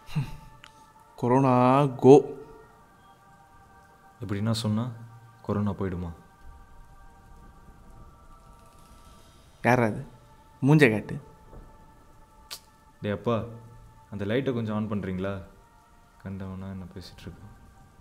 Corona கோ எப்படின்னா சொன்னால் corona போயிடுமா யார் அது மூஞ்ச காட்டு டே அப்பா அந்த லைட்டை கொஞ்சம் ஆன் பண்ணுறீங்களா கண்டவனா என்ன பேசிகிட்டு இருக்கோம்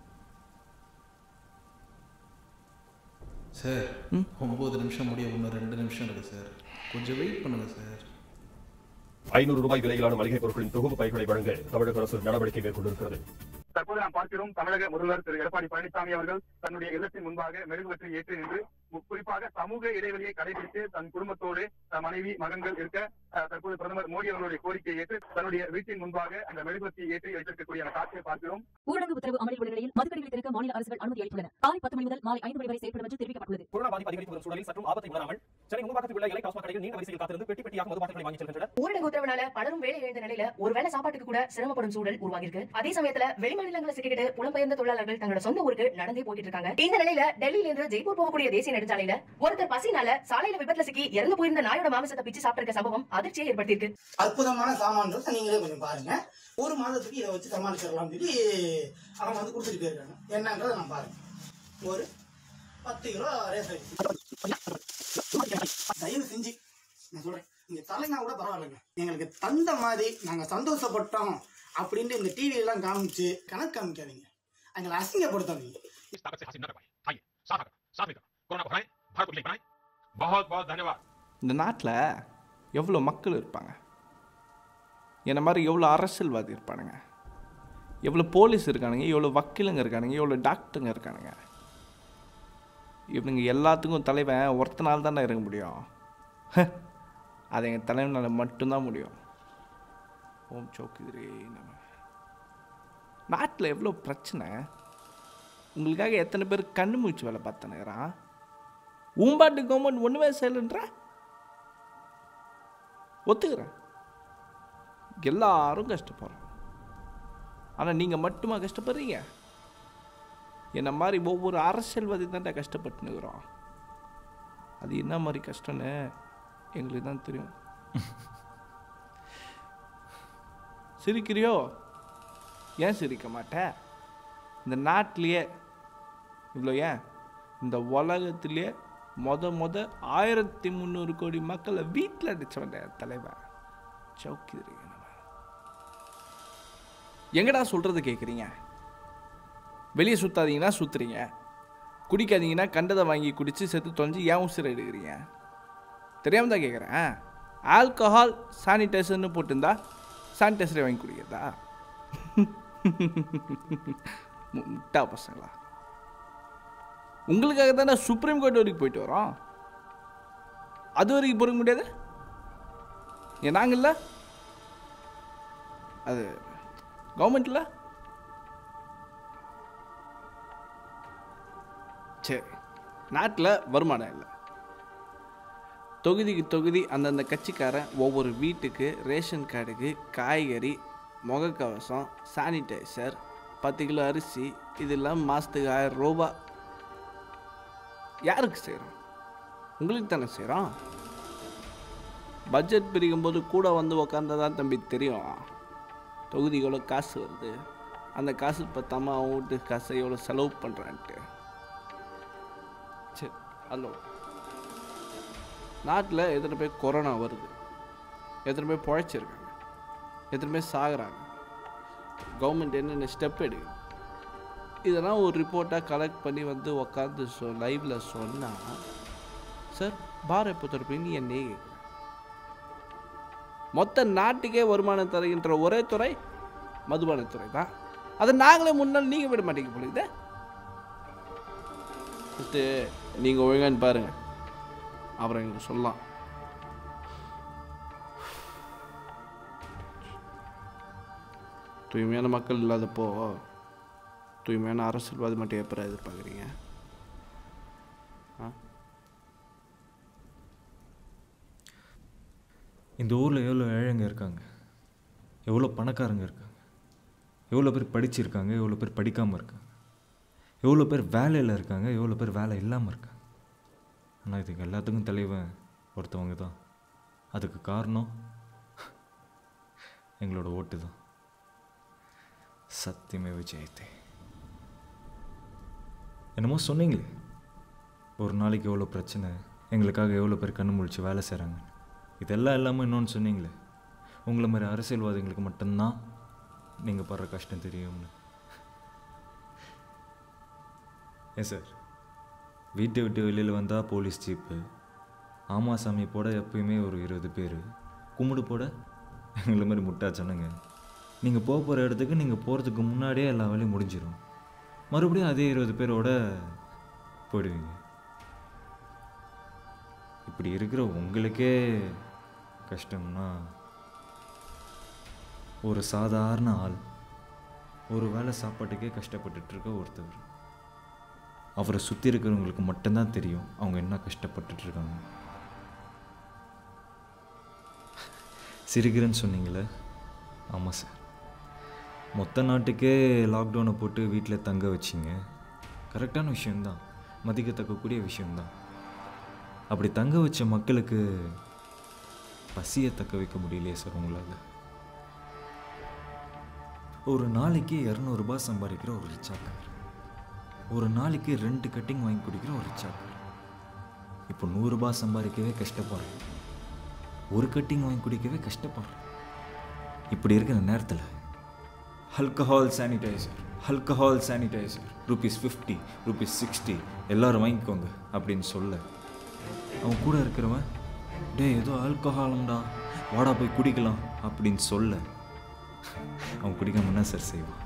சார் ஒம்பது நிமிஷம் முடிய இன்னும் ரெண்டு நிமிஷம் இருக்கு சார் கொஞ்சம் வெயிட் பண்ணுங்க சார் ஐநூறு ரூபாய் விலையிலான மளிகை பொருட்களின் தொகுப்பு பைகளை வழங்க தமிழக அரசு நடவடிக்கை மேற்கொண்டிருக்கிறது தற்போது நாம் பார்க்கிறோம் தமிழக முதல்வர் திரு எடப்பாடி பழனிசாமி அவர்கள் தன்னுடைய இல்லத்தின் முன்பாக மெழுகுவற்றி ஏற்றி நின்று மு- குறிப்பாக சமூக இடைவெளியை கடைபிடித்து தன் குடும்பத்தோடு தன் மனைவி மகன்கள் இருக்க அஹ், தற்போது பிரதமர் மோடி அவர்களுடைய கோரிக்கையை ஏற்று தன்னுடைய வீட்டின் முன்பாக அந்த மெழுகுவத்தியை ஏற்றி வைத்திருக்கக்கூடிய அந்த காட்சியை பார்க்கிறோம் ஊரடங்கு உத்தரவு அமலில் உள்ள நிலையில் மதுக்கடைகளை திறக்க மாநில அரசுகள் அனுமதி அளித்துள்ளன காலை பத்து மணி முதல் மாலை ஐந்து மணி வரை செயல்படும் என்று தெரிவிக்கப்பட்டுள்ளது கொரோனா பாதிப்பு அதிகரித்து வரும் சூழலில் சற்றும் ஆபத்தை உணராமல் சென்னை முன்பாக்கத்தில் உள்ள இலை டாஸ்மாக் கடையில் நீண்ட வரிசையில் காத்திருந்து பெட்டி பெட்டியாக மதுபாட்டிகளை வாங்கி செல்கின்றனர் ஊரடங்கு உத்தரவுனால பலரும் வேலை இழந்த நிலையில ஒருவேளை சாப்பாட்டுக்கு கூட சிரமப்படும் சூழல் உருவாகிருக்கு அதே சமயத்துல வெளிமாநிலங்களை சிக்கிட்டு புலம்பெயர்ந்த தொழிலாளர்கள் தங்களோட சொந்த ஊருக்கு நடந்தே போயிட்டு இருக்காங்க இந்த நிலையில டெல்லியில இருந்து ஜெய்ப்பூர் போகக்கூடிய தேசிய நெடுஞ்சாலையில ஒருத்தர் பசினால சாலையில விபத்துல சிக்கி இறந்து போயிருந்த நாயோட மாமிசத்தை பிச்சு சாப்பிட்டிருக்க சம்பவம் அதிர்ச்சியை ஏற்படுத்தியிருக்கு அற்புதமான சாமான்ன்றதை நீங்களே கொஞ்சம் பாருங்க ஒரு மாதத்துக்கு இதை வச்சு சமாளிச்சிடலாம் சொல்லி அவங்க வந்து கொடுத்துட்டு போயிருக்காங்க என்னன்றதை நான் பாருங்க ஒரு பத்து கிலோ ரேஷன் அரிசி. தயவு செஞ்சு நான் சொல்றேன் நீங்க தலைனா கூட பரவாயில்லைங்க எங்களுக்கு தந்த மாதிரி நாங்க சந்தோஷப்பட்டோம் அப்படின்ட்டு இந்த டிவி எல்லாம் காமிச்சு கணக்கு காமிக்காதீங்க எங்களை அசிங்கப்படுத்தாதீங்க इस ताकत से हासिल न कर पाए आइए साथ आकर साथ मिलकर कोरोना को हराएं भारत को विजयी बनाएं बहुत बहुत धन्यवाद இந்த நாட்டில் எவ்வளோ மக்கள் இருப்பாங்க என்ன மாதிரி எவ்வளோ அரசியல்வாதி இருப்பானுங்க எவ்வளோ போலீஸ் இருக்கானுங்க எவ்வளோ வக்கீலுங்க இருக்கானுங்க எவ்வளோ டாக்டருங்க இருக்கானுங்க இவனுங்க எல்லாத்துக்கும் தலைவன் ஒருத்தனால் தானே இருக்க முடியும் அது எங்கள் தலைவனால் மட்டும்தான் முடியும் ஓம் சோக்குதிரே நம்ம நாட்டில் எவ்வளோ பிரச்சனை உங்களுக்காக எத்தனை பேர் கண்ணு மூச்சு வேலை பார்த்தானுங்கிறான் ஊம்பாட்டு கவர்மெண்ட் ஒன்றுமே செய்யலைன்ற ஒத்துக்கிறேன் எல்லாரும் கஷ்டப்படுறோம் ஆனால் நீங்கள் மட்டுமா கஷ்டப்படுறீங்க என்ன மாதிரி ஒவ்வொரு அரசியல்வாதி தான்டா கஷ்டப்பட்டுனுக்குறோம் அது என்ன மாதிரி கஷ்டம்னு எங்களுக்கு தான் தெரியும் சிரிக்கிறியோ ஏன் சிரிக்க மாட்ட இந்த நாட்டிலேயே இவ்வளோ ஏன் இந்த உலகத்திலேயே மொத மொத ஆயிரத்தி முந்நூறு கோடி மக்களை வீட்டில் அடிச்சவன் தலைவன் சௌக்கிரி எங்கடா சொல்கிறது கேட்குறீங்க வெளியே சுத்தாதீங்கன்னா சுற்றுறீங்க குடிக்காதீங்கன்னா கண்டதை வாங்கி குடித்து செத்து தொலைஞ்சு ஏன் உசிரை எடுக்கிறீங்க தெரியாமல் தான் கேட்குறேன் ஆல்கஹால் சானிடைசர்னு போட்டிருந்தா சானிடைசரை வாங்கி குடிக்கிறதா மு- முட்டா பசங்களா உங்களுக்காக தானே சுப்ரீம் கோர்ட் வரைக்கும் போயிட்டு வரோம் அது வரைக்கும் பொறுக்க முடியாது ஏன் நாங்கள்ல அது கவர்மெண்ட்ல சரி நாட்டில் வருமானம் இல்லை தொகுதிக்கு தொகுதி அந்தந்த கட்சிக்காரன் ஒவ்வொரு வீட்டுக்கு ரேஷன் கார்டுக்கு காய்கறி முகக்கவசம் சானிடைசர் பத்து கிலோ அரிசி இதெல்லாம் மாதத்துக்கு ஆயிரம் ரூபா யாருக்கு செய்கிறோம் உங்களுக்கு தானே செய்கிறோம் பட்ஜெட் பிரிக்கும் போது கூட வந்து உக்காந்தா தான் தம்பி தெரியும் தொகுதிகளோ காசு வருது அந்த காசு பத்தாம அவன் வீட்டு காசை எவ்வளோ செலவு பண்ணுறான்ட்டு சரி ஹலோ நாட்டில் எத்தனை பேர் கொரோனா வருது எத்தனை பேர் பிழைச்சிருக்காங்க எத்தனை பேர் சாகுறாங்க கவர்மெண்ட் என்னென்ன ஸ்டெப் எடுக்குது இதெல்லாம் ஒரு ரிப்போர்ட்டாக கலெக்ட் பண்ணி வந்து உக்காந்து சொ லைவில் சொன்னால் சார் பார் எப்போ திறப்பீங்க என்னே கேட்குறேன் மொத்த நாட்டுக்கே வருமானம் தருகின்ற ஒரே துறை மதுபானத்துறை தான் அதை நாங்களே முன்னால் நீங்கள் விட மாட்டீங்க போல இதே ஃபஸ்ட்டு நீங்கள் ஒழுங்கான்னு பாருங்க அப்புறம் எங்களுக்கு சொல்லலாம் தூய்மையான மக்கள் இல்லாதப்போ தூய்மையான அரசியல்வாதி மட்டும் எப்போ எதிர்பார்க்குறீங்க ஆ இந்த ஊரில் எவ்வளோ ஏழைங்க இருக்காங்க எவ்வளோ பணக்காரங்க இருக்காங்க எவ்வளோ பேர் படிச்சிருக்காங்க எவ்வளோ பேர் படிக்காமல் இருக்காங்க எவ்வளோ பேர் வேலையில் இருக்காங்க எவ்வளோ பேர் வேலை இல்லாமல் இருக்காங்க ஆனால் இதுக்கு எல்லாத்துக்கும் தலைவன் ஒருத்தவங்க தான் அதுக்கு காரணம் எங்களோட ஓட்டு தான் சத்தியமே விஜயத்தே என்னமோ சொன்னீங்களே ஒரு நாளைக்கு எவ்வளோ பிரச்சனை எங்களுக்காக எவ்வளோ பேர் கண்ணு முழிச்சு வேலை செய்கிறாங்க இதெல்லாம் இல்லாமல் இன்னொன்று சொன்னீங்களே உங்களை மாதிரி அரசியல்வாதிகளுக்கு மட்டும்தான் நீங்கள் படுற கஷ்டம் தெரியும்னு ஏன் சார் வீட்டை விட்டு வெளியில் வந்தால் போலீஸ் ஜீப்பு ஆமாம் சாமி போட எப்பயுமே ஒரு இருபது பேர் கும்பிடு போட எங்களை மாதிரி முட்டா சொன்னுங்க நீங்கள் போக போகிற இடத்துக்கு நீங்கள் போகிறதுக்கு முன்னாடியே எல்லா வேலையும் முடிஞ்சிடும் மறுபடியும் அதே இருபது பேரோட போயிடுவீங்க இப்படி இருக்கிற உங்களுக்கே கஷ்டம்னா ஒரு சாதாரண ஆள் ஒரு வேளை சாப்பாட்டுக்கே கஷ்டப்பட்டுட்டு இருக்க ஒருத்தவர் அவரை சுற்றி இருக்கிறவங்களுக்கு மட்டும்தான் தெரியும் அவங்க என்ன கஷ்டப்பட்டுட்டு இருக்காங்க சிரிக்கிறேன்னு சொன்னீங்களே ஆமாம் சார் மொத்த நாட்டுக்கே லாக்டவுனை போட்டு வீட்டில் தங்க வச்சிங்க கரெக்டான விஷயம்தான் மதிக்கத்தக்கக்கூடிய விஷயம்தான் அப்படி தங்க வச்ச மக்களுக்கு பசியை தக்க வைக்க முடியலையே சார் உங்களால் ஒரு நாளைக்கு இரநூறுபா சம்பாதிக்கிற ஒரு ரிச்சாக்கார் ஒரு நாளைக்கு ரெண்டு கட்டிங் வாங்கி குடிக்கிற ஒரு ரிச்சாக்கார் இப்போ நூறுரூபா சம்பாதிக்கவே கஷ்டப்படுறேன் ஒரு கட்டிங் வாங்கி குடிக்கவே கஷ்டப்படுறேன் இப்படி இருக்கிற நேரத்தில் alcohol sanitizer alcohol sanitizer rupees fifty rupees sixty எல்லாரும் வாங்கிக்கோங்க அப்படின்னு சொல்ல அவன் கூட இருக்கிறவன் டேய் ஏதோ ஆல்கஹாலும்டா வாடா போய் குடிக்கலாம் அப்படின்னு சொல்ல அவன் குடிக்காம என்ன சார் செய்வான்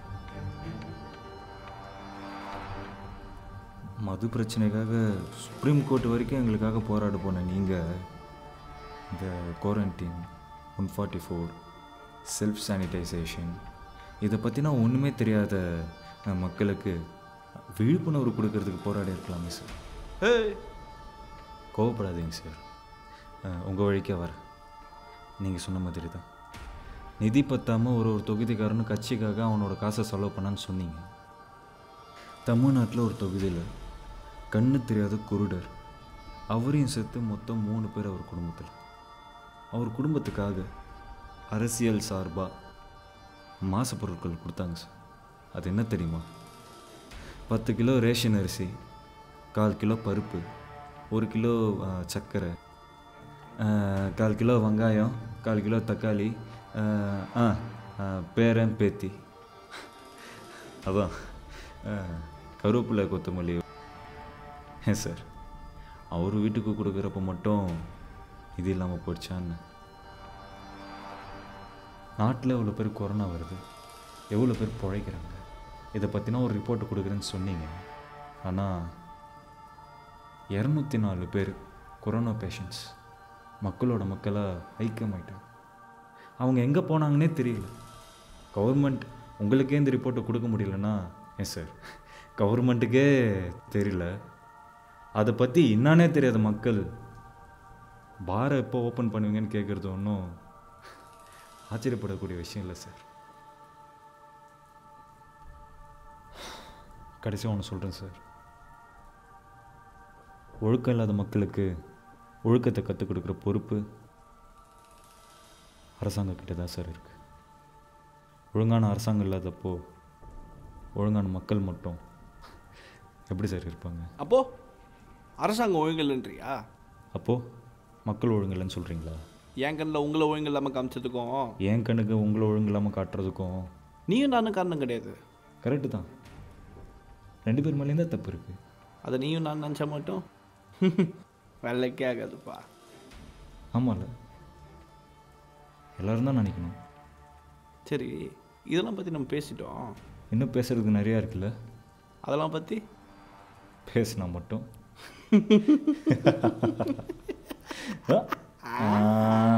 மது பிரச்சனைக்காக சுப்ரீம் கோர்ட் வரைக்கும் எங்களுக்காக போராட போன நீங்கள் இந்த quarantine one forty four self sanitization இதை பற்றினா ஒன்றுமே தெரியாத அஹ், மக்களுக்கு விழிப்புணர்வு கொடுக்கறதுக்கு போராடி இருக்கலாமே சார் ஏய் கோவப்படாதீங்க சார் உங்கள் வழிக்கே வர நீங்கள் சொன்ன மாதிரி தான் நிதி பத்தாமல் ஒரு ஒரு தொகுதிக்காரனும் கட்சிக்காக அவனோட காசை செலவு பண்ணான்னு சொன்னீங்க தமிழ்நாட்டில் ஒரு தொகுதியில் கண்ணு தெரியாத குருடர் அவரையும் சேர்த்து மொத்தம் மூணு பேர் அவர் குடும்பத்தில் அவர் குடும்பத்துக்காக அரசியல் சார்பாக மாச பொருட்கள் கொடுத்தாங்க சார் அது என்ன தெரியுமா பத்து கிலோ ரேஷன் அரிசி கால் கிலோ பருப்பு ஒரு கிலோ ஆ, சர்க்கரை ஆ, கால் கிலோ வெங்காயம் கால் கிலோ தக்காளி ஆ, ஆ ஆ, பேரன் பேத்தி அதான் ஆ, கருவேப்பிலை கொத்தமல்லி ஏன் சார் அவர் வீட்டுக்கு கொடுக்குறப்ப மட்டும் இது இல்லாமல் போயிடுச்சான்னு நாட்டில் எவ்வளோ பேர் கொரோனா வருது எவ்வளோ பேர் பிழைக்கிறாங்க இதை பற்றினா ஒரு ரிப்போர்ட் கொடுக்குறேன்னு சொன்னீங்க ஆனால் இரநூத்தி நாலு பேர் கொரோனா பேஷண்ட்ஸ் மக்களோட மக்களாக ஐக்கியமாயிட்டாங்க அவங்க எங்கே போனாங்கன்னே தெரியல கவர்மெண்ட் உங்களுக்கே இந்த ரிப்போர்ட்டை கொடுக்க முடியலன்னா ஏன் சார் கவர்மெண்ட்டுக்கே தெரியல அதை பற்றி என்னானே தெரியாத மக்கள் பாரை எப்போ ஓப்பன் பண்ணுவீங்கன்னு கேட்குறது ஒன்றும் ஆச்சரியப்படக்கூடிய விஷயம் இல்லை சார் கடைசியாக ஒன்று சொல்கிறேன் சார் ஒழுக்கம் இல்லாத மக்களுக்கு ஒழுக்கத்தை கற்றுக் கொடுக்குற பொறுப்பு அரசாங்கம் கிட்ட தான் சார் இருக்குது ஒழுங்கான அரசாங்கம் இல்லாதப்போ ஒழுங்கான மக்கள் மட்டும் எப்படி சார் இருப்பாங்க அப்போ அரசாங்கம் ஒழுங்கில்லைன்றியா அப்போது மக்கள் ஒழுங்கில்லைன்னு சொல்கிறீங்களா என் கண்ணில் உங்களை ஒழுங்கு இல்லாமல் காமிச்சதுக்கும் என் கண்ணுக்கு உங்களை ஒழுங்கு இல்லாமல் காட்டுறதுக்கும் நீயும் நானும் காரணம் கிடையாது கரெக்டு தான் ரெண்டு பேர் மேலேயும் தான் தப்பு இருக்குது அதை நீயும் நான் நினச்சா மட்டும் வெள்ளைக்கே ஆகாதுப்பா ஆமாம்ல எல்லாரும் தான் நினைக்கணும் சரி இதெல்லாம் பற்றி நம்ம பேசிட்டோம் இன்னும் பேசுறதுக்கு நிறையா இருக்குல்ல அதெல்லாம் பற்றி பேசினா மட்டும் ஆ